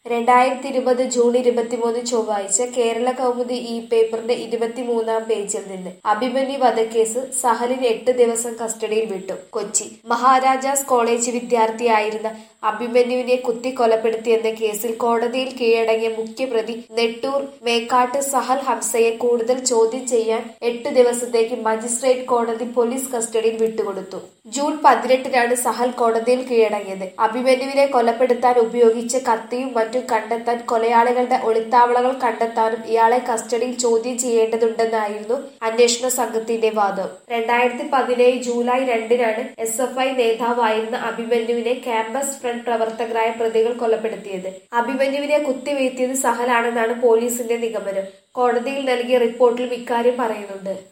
രണ്ടായിരത്തി ഇരുപത് ജൂൺ ഇരുപത്തിമൂന്ന് ചൊവ്വാഴ്ച കേരള കൗമുദി ഈ പേപ്പറിന്റെ ഇരുപത്തിമൂന്നാം പേജിൽ നിന്ന് അഭിമന്യു വധക്കേസ് സഹലിന് എട്ട് ദിവസം കസ്റ്റഡിയിൽ വിട്ടു കൊച്ചി മഹാരാജാസ് കോളേജ് വിദ്യാർത്ഥിയായിരുന്ന അഭിമന്യുവിനെ കുത്തി കൊലപ്പെടുത്തിയെന്ന കേസിൽ കോടതിയിൽ കീഴടങ്ങിയ മുഖ്യപ്രതി നെട്ടൂർ മേക്കാട്ട് സഹൽ ഹംസയെ കൂടുതൽ ചോദ്യം ചെയ്യാൻ എട്ട് ദിവസത്തേക്ക് മജിസ്ട്രേറ്റ് കോടതി പോലീസ് കസ്റ്റഡിയിൽ വിട്ടുകൊടുത്തു ജൂൺ പതിനെട്ടിനാണ് സഹൽ കോടതിയിൽ കീഴടങ്ങിയത് അഭിമന്യുവിനെ കൊലപ്പെടുത്താൻ ഉപയോഗിച്ച കത്തിയും മറ്റും കണ്ടെത്താൻ കൊലയാളികളുടെ ഒളിത്താവളങ്ങൾ കണ്ടെത്താനും ഇയാളെ കസ്റ്റഡിയിൽ ചോദ്യം ചെയ്യേണ്ടതുണ്ടെന്നായിരുന്നു അന്വേഷണ സംഘത്തിന്റെ വാദം രണ്ടായിരത്തി പതിനേഴ് ജൂലൈ രണ്ടിനാണ് എസ് എഫ് ഐ നേതാവായിരുന്ന അഭിമന്യുവിനെ ക്യാമ്പസ് ഫ്രണ്ട് പ്രവർത്തകരായ പ്രതികൾ കൊലപ്പെടുത്തിയത് അഭിമന്യുവിനെ കുത്തിവീഴ്ത്തിയത് സഹലാണെന്നാണ് പോലീസിന്റെ നിഗമനം കോടതിയിൽ നൽകിയ റിപ്പോർട്ടിലും ഇക്കാര്യം പറയുന്നുണ്ട്